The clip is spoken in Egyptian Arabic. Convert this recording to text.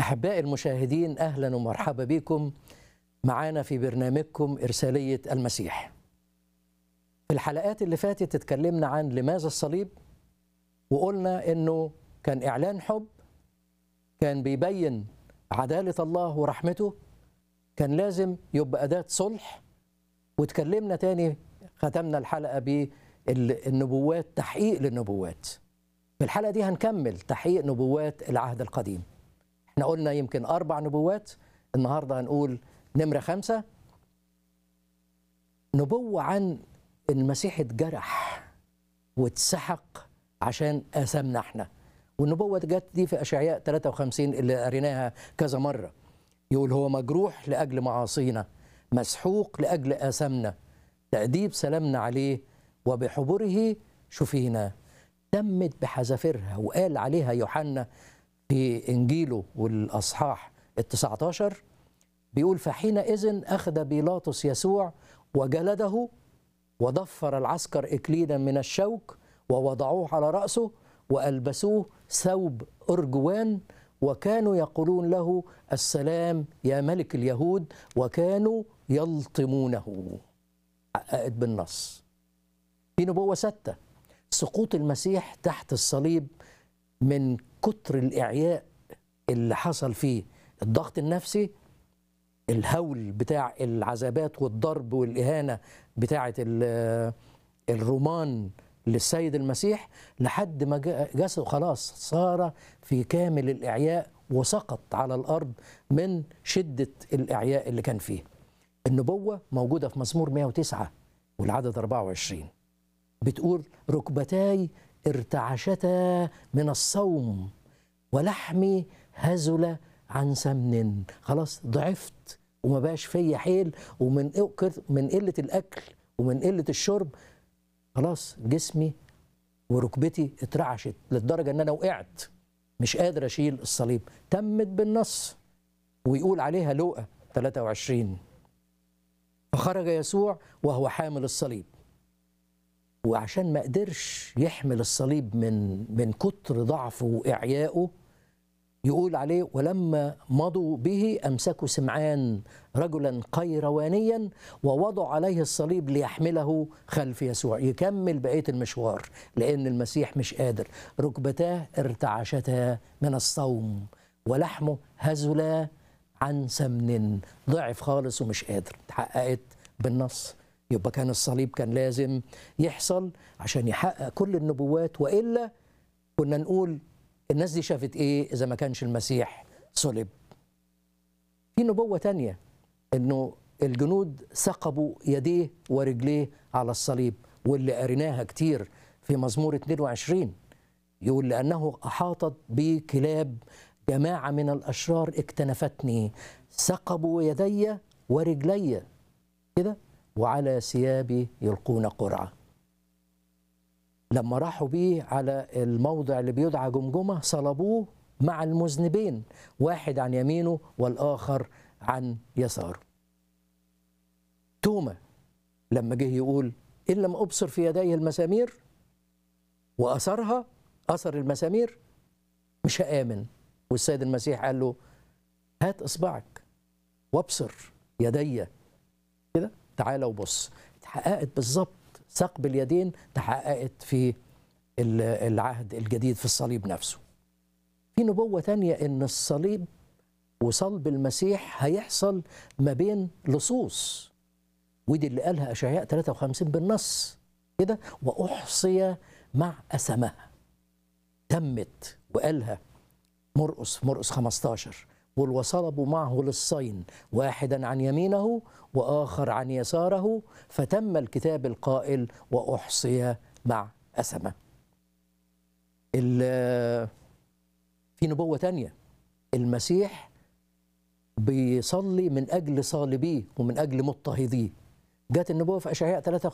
أحبائي المشاهدين أهلا ومرحبا بكم معانا في برنامجكم إرسالية المسيح في الحلقات اللي فاتت اتكلمنا عن لماذا الصليب وقلنا إنه كان إعلان حب كان بيبين عدالة الله ورحمته كان لازم يبقى أداة صلح واتكلمنا تاني ختمنا الحلقة بالنبوات تحقيق للنبوات في الحلقة دي هنكمل تحقيق نبوات العهد القديم احنا قلنا يمكن أربع نبوات النهاردة هنقول نمرة خمسة نبوة عن المسيح اتجرح واتسحق عشان آثامنا احنا والنبوة جت دي في أشعياء 53 اللي قريناها كذا مرة يقول هو مجروح لأجل معاصينا مسحوق لأجل آثامنا تأديب سلامنا عليه وبحبره شفينا تمت بحذافيرها وقال عليها يوحنا في إنجيله والأصحاح التسعة عشر بيقول فحينئذ أخذ بيلاطس يسوع وجلده وضفر العسكر إكليلا من الشوك ووضعوه على رأسه وألبسوه ثوب أرجوان وكانوا يقولون له السلام يا ملك اليهود وكانوا يلطمونه حققت بالنص في نبوة ستة سقوط المسيح تحت الصليب من كتر الإعياء اللي حصل فيه الضغط النفسي الهول بتاع العذابات والضرب والإهانة بتاعة الرومان للسيد المسيح لحد ما جسده خلاص صار في كامل الإعياء وسقط على الأرض من شدة الإعياء اللي كان فيه النبوة موجودة في مزمور 109 والعدد 24 بتقول ركبتاي ارتعشتا من الصوم ولحمي هزل عن سمن خلاص ضعفت وما بقاش فيا حيل ومن من قله الاكل ومن قله الشرب خلاص جسمي وركبتي اترعشت للدرجه ان انا وقعت مش قادر اشيل الصليب تمت بالنص ويقول عليها لوقا 23 فخرج يسوع وهو حامل الصليب وعشان ما قدرش يحمل الصليب من من كتر ضعفه واعيائه يقول عليه ولما مضوا به امسكوا سمعان رجلا قيروانيا ووضعوا عليه الصليب ليحمله خلف يسوع يكمل بقيه المشوار لان المسيح مش قادر ركبتاه ارتعشتا من الصوم ولحمه هزلا عن سمن ضعف خالص ومش قادر اتحققت بالنص يبقى كان الصليب كان لازم يحصل عشان يحقق كل النبوات والا كنا نقول الناس دي شافت ايه اذا ما كانش المسيح صلب في نبوه تانية انه الجنود ثقبوا يديه ورجليه على الصليب واللي قريناها كتير في مزمور 22 يقول لانه احاطت بي كلاب جماعه من الاشرار اكتنفتني ثقبوا يدي ورجلي كده وعلى ثيابي يلقون قرعه لما راحوا بيه على الموضع اللي بيدعى جمجمة صلبوه مع المذنبين واحد عن يمينه والآخر عن يساره توما لما جه يقول إن لم أبصر في يدي المسامير وأثرها أثر المسامير مش هآمن والسيد المسيح قال له هات إصبعك وابصر يدي كده تعالى وبص اتحققت بالظبط ثقب اليدين تحققت في العهد الجديد في الصليب نفسه في نبوة تانية ان الصليب وصلب المسيح هيحصل ما بين لصوص ودي اللي قالها اشعياء 53 بالنص كده واحصي مع اسمها تمت وقالها مرقس مرقس 15 وصلبوا معه للصين واحدا عن يمينه واخر عن يساره فتم الكتاب القائل واحصي مع اسمه. في نبوه تانية المسيح بيصلي من اجل صالبيه ومن اجل مضطهديه. جت النبوه في اشعياء